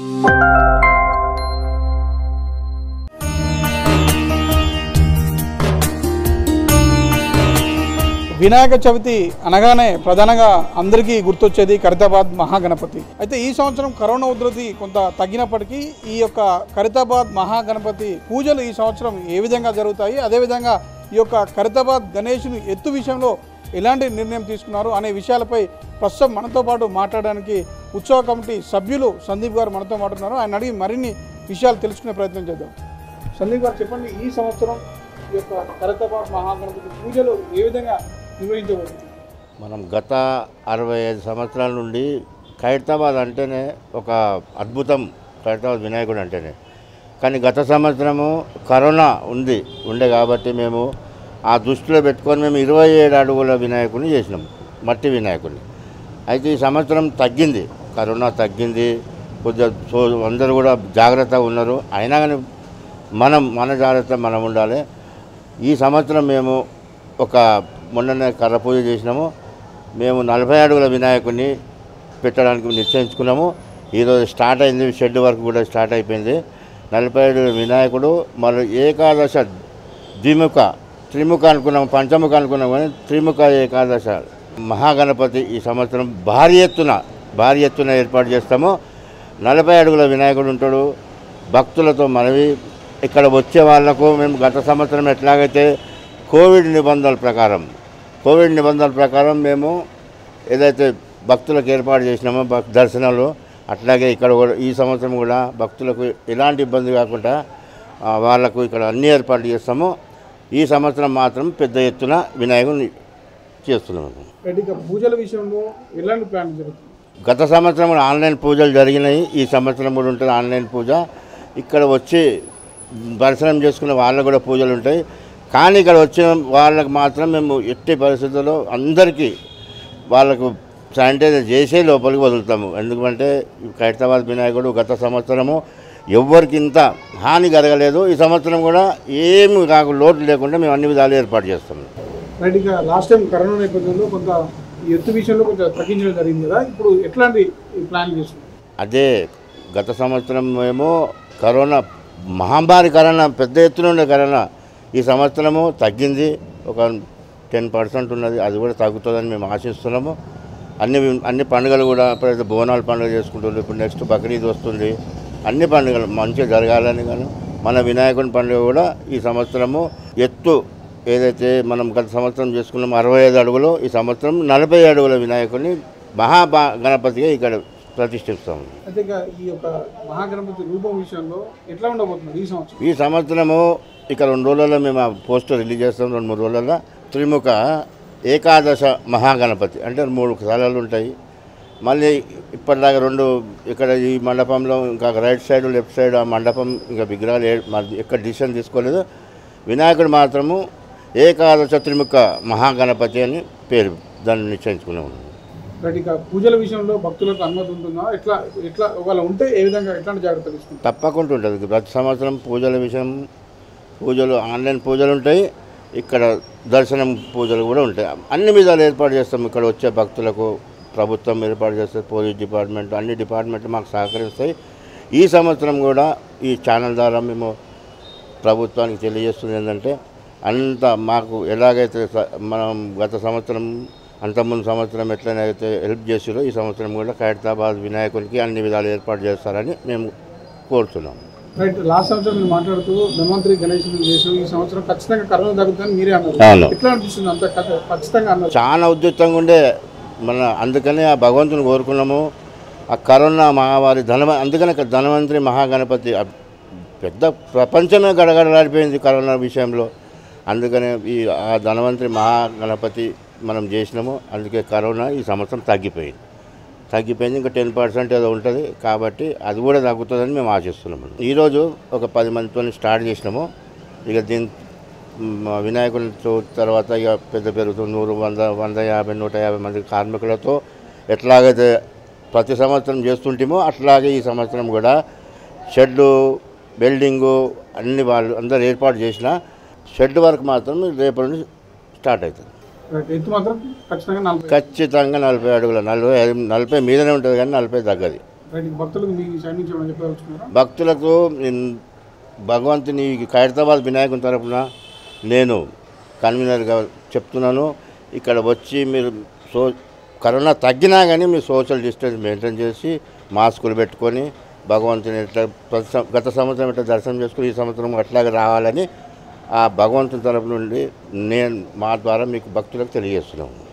వినాయక చవితి అనగానే ప్రధానంగా అందరికీ గుర్తొచ్చేది ఖరితాబాద్ మహాగణపతి అయితే ఈ సంవత్సరం కరోనా ఉధృతి కొంత తగ్గినప్పటికీ ఈ యొక్క ఖరితాబాద్ మహాగణపతి పూజలు ఈ సంవత్సరం ఏ విధంగా జరుగుతాయి అదేవిధంగా ఈ యొక్క ఖరితాబాద్ గణేషుని ఎత్తు విషయంలో ఎలాంటి నిర్ణయం తీసుకున్నారు అనే విషయాలపై ప్రస్తుతం మనతో పాటు మాట్లాడడానికి ఉత్సవ కమిటీ సభ్యులు సందీప్ గారు మనతో మాట్లాడుతున్నారు ఆయన అడిగి మరిన్ని విషయాలు తెలుసుకునే ప్రయత్నం చేద్దాం సందీప్ గారు చెప్పండి ఈ సంవత్సరం ఈ యొక్క ఖరితాబాద్ మహాగణపతి పూజలు ఏ విధంగా నిర్వహించబడుతుంది మనం గత అరవై ఐదు సంవత్సరాల నుండి ఖైరతాబాద్ అంటేనే ఒక అద్భుతం ఖైరతాబాద్ వినాయకుడు అంటేనే కానీ గత సంవత్సరము కరోనా ఉంది ఉండే కాబట్టి మేము ఆ దృష్టిలో పెట్టుకొని మేము ఇరవై ఏడు అడుగుల వినాయకుడిని చేసినాం మట్టి వినాయకుడిని అయితే ఈ సంవత్సరం తగ్గింది కరోనా తగ్గింది కొద్దిగా సో అందరూ కూడా జాగ్రత్తగా ఉన్నారు అయినా కానీ మనం మన జాగ్రత్త మనం ఉండాలి ఈ సంవత్సరం మేము ఒక మొన్ననే కర్ర పూజ చేసినాము మేము నలభై అడుగుల వినాయకుడిని పెట్టడానికి నిశ్చయించుకున్నాము ఈరోజు స్టార్ట్ అయింది షెడ్ వర్క్ కూడా స్టార్ట్ అయిపోయింది నలభై అడుగుల వినాయకుడు మరి ఏకాదశ ద్విముఖ త్రిముఖ అనుకున్నాం పంచముఖ అనుకున్నాం కానీ త్రిముఖ ఏకాదశ మహాగణపతి ఈ సంవత్సరం భారీ ఎత్తున భారీ ఎత్తున ఏర్పాటు చేస్తాము నలభై అడుగుల వినాయకుడు ఉంటాడు భక్తులతో మనవి ఇక్కడ వచ్చే వాళ్లకు మేము గత సంవత్సరం ఎట్లాగైతే కోవిడ్ నిబంధనల ప్రకారం కోవిడ్ నిబంధనల ప్రకారం మేము ఏదైతే భక్తులకు ఏర్పాటు చేసినామో భక్ దర్శనాలు అట్లాగే ఇక్కడ కూడా ఈ సంవత్సరం కూడా భక్తులకు ఎలాంటి ఇబ్బంది కాకుండా ఆ, వాళ్ళకు ఇక్కడ అన్ని ఏర్పాట్లు చేస్తాము ఈ సంవత్సరం మాత్రం పెద్ద ఎత్తున వినాయకుని చేస్తున్నాము రైట్ ఇక పూజల విషయంలో ఎలాంటి ప్లాన్ జరుగుతుంది గత సంవత్సరం కూడా ఆన్లైన్ పూజలు జరిగినాయి ఈ సంవత్సరం కూడా ఉంటుంది ఆన్లైన్ పూజ ఇక్కడ వచ్చి దర్శనం చేసుకునే వాళ్ళకు కూడా పూజలు ఉంటాయి కానీ ఇక్కడ వచ్చిన వాళ్ళకి మాత్రం మేము ఎట్టి పరిస్థితుల్లో అందరికీ వాళ్ళకు శానిటైజర్ చేసే లోపలికి వదులుతాము ఎందుకంటే ఈ ఖైరతాబాద్ వినాయకుడు గత సంవత్సరము ఎవ్వరికి ఇంత హాని కలగలేదు ఈ సంవత్సరం కూడా ఏమి కాకు లోటు లేకుండా మేము అన్ని విధాలు ఏర్పాటు చేస్తాము రైట్ ఇక లాస్ట్ టైం కరోనా నేపథ్యంలో కొంత ఈ ఎత్తు విషయంలో కొంచెం తగ్గించడం జరిగింది కదా ఇప్పుడు ఎట్లాంటి ప్లాన్ చేస్తుంది అదే గత సంవత్సరం ఏమో కరోనా మహమ్మారి కరోనా పెద్ద ఎత్తున ఉండే కరోనా ఈ సంవత్సరము తగ్గింది ఒక టెన్ పర్సెంట్ ఉన్నది అది కూడా తగ్గుతుందని మేము ఆశిస్తున్నాము అన్ని అన్ని పండుగలు కూడా ఇప్పుడైతే బోనాల పండుగ చేసుకుంటున్నారు ఇప్పుడు నెక్స్ట్ బక్రీద్ వస్తుంది అన్ని పండుగలు మంచిగా జరగాలని కానీ మన వినాయకుని పండుగ కూడా ఈ సంవత్సరము ఎత్తు ఏదైతే మనం గత సంవత్సరం చేసుకున్నాం అరవై ఐదు అడుగులు ఈ సంవత్సరం నలభై అడుగుల వినాయకుడిని మహాబా గణపతిగా ఇక్కడ ప్రతిష్ఠిస్తాము అయితే ఇక ఈ యొక్క మహాగణపతి రూపం విషయంలో ఎట్లా ఉండబోతున్నారు ఈ సంవత్సరం ఈ సంవత్సరము ఇక రెండు రోజులలో మేము ఆ పోస్టర్ రిలీజ్ చేస్తాం రెండు మూడు రోజులలో త్రిముఖ ఏకాదశ మహాగణపతి అంటే మూడు స్థలాలు ఉంటాయి మళ్ళీ ఇప్పటిదాకా రెండు ఇక్కడ ఈ మండపంలో ఇంకా రైట్ సైడ్ లెఫ్ట్ సైడ్ ఆ మండపం ఇంకా విగ్రహాలు ఏ- మరి ఎక్కడ డిసిషన్ తీసుకోలేదు వినాయకుడు మాత్రము ఏకాదశ త్రిముఖ మహాగణపతి అని పేరు దాన్ని నిశ్చయించుకున్నాము రైట్ ఇక పూజల విషయంలో భక్తులకు అనుమతి ఉంటుందా ఎట్లా ఎట్లా ఒకవేళ ఉంటే ఏ విధంగా ఎట్లాంటి జాగ్రత్తలు తీసుకుంటారు తప్పకుండా ఉంటుంది ప్రతి సంవత్సరం పూజల విషయం పూజలు ఆన్లైన్ పూజలు ఉంటాయి ఇక్కడ దర్శనం పూజలు కూడా ఉంటాయి అన్ని విధాలు ఏర్పాటు చేస్తాం ఇక్కడ వచ్చే భక్తులకు ప్రభుత్వం ఏర్పాటు చేస్తుంది పోలీస్ డిపార్ట్మెంట్ అన్ని డిపార్ట్మెంట్లు మాకు సహకరిస్తాయి ఈ సంవత్సరం కూడా ఈ ఛానల్ ద్వారా మేము ప్రభుత్వానికి తెలియజేస్తుంది ఏంటంటే అంత మాకు ఎలాగైతే స- మనం గత సంవత్సరం అంతకుముందు సంవత్సరం ఎట్లనైతే హెల్ప్ చేసారో ఈ సంవత్సరం కూడా ఖైరతాబాద్ వినాయకునికి అన్ని విధాలు ఏర్పాటు చేస్తారని మేము కోరుతున్నాం రైట్ లాస్ట్ సంవత్సరం మీరు మాట్లాడుతూ ధన్వంతరి గణేష్ చేసాం ఈ సంవత్సరం ఖచ్చితంగా కరోనా తగ్గుతుందని మీరే అన్నారు అవును. ఎట్లా అనిపిస్తుంది అంత ఖ- ఖచ్చితంగా అన్నారు చాలా ఉద్యుక్తంగా ఉండే మన అందుకనే ఆ భగవంతుని కోరుకున్నాము ఆ కరోనా మహావారి ధనవ అందుకనే ధనవంతరి మహాగణపతి ఆ పెద్ద ప్రపంచమే గడగడలాడిపోయింది కరోనా విషయంలో అందుకనే ఈ ఆ ధనవంతరి మహాగణపతి మనం చేసినాము అందుకే కరోనా ఈ సంవత్సరం తగ్గిపోయింది తగ్గిపోయింది ఇంకా టెన్ పర్సెంట్ ఏదో ఉంటుంది కాబట్టి అది కూడా తగ్గుతుందని మేము ఆశిస్తున్నాము ఈరోజు ఒక పది మందితో స్టార్ట్ చేసినాము ఇక దీని మ్, వినాయకుని చవితి తర్వాత ఇక పెద్ద పెరుగుతుంది నూరు వంద వంద యాభై నూట యాభై మంది కార్మికులతో ఎట్లాగైతే ప్రతి సంవత్సరం చేస్తుంటామో అట్లాగే ఈ సంవత్సరం కూడా షెడ్డు బిల్డింగు అన్ని వాళ్ళు అందరు ఏర్పాటు చేసిన షెడ్ వర్క్ మాత్రం రేపటి నుంచి స్టార్ట్ అవుతుంది రైట్ ఎత్తు మాత్రం ఖచ్చితంగా నలభై ఖచ్చితంగా నలభై అడుగుల నలభై ఐదు నలభై మీదనే ఉంటుంది కానీ నలభై తగ్గది రైట్ భక్తులకు మీ సైడ్ నుంచి ఏమైనా చెప్పదలుచుకున్నారా భక్తులకు ఇన్- భగవంతుని ఖైరతాబాద్ వినాయకుని తరపున నేను కన్వీనర్గా చెప్తున్నాను ఇక్కడ వచ్చి మీరు సో కరోనా తగ్గినా కానీ మీరు సోషల్ డిస్టెన్స్ మెయింటైన్ చేసి మాస్కులు పెట్టుకొని భగవంతుని ఎట్లా ప్రతి సం- గత సంవత్సరం ఎట్లా దర్శనం చేసుకుని ఈ సంవత్సరం అట్లాగే రావాలని ఆ భగవంతుని తరపు నుండి నేను మా ద్వారా మీకు భక్తులకు తెలియజేస్తున్నాము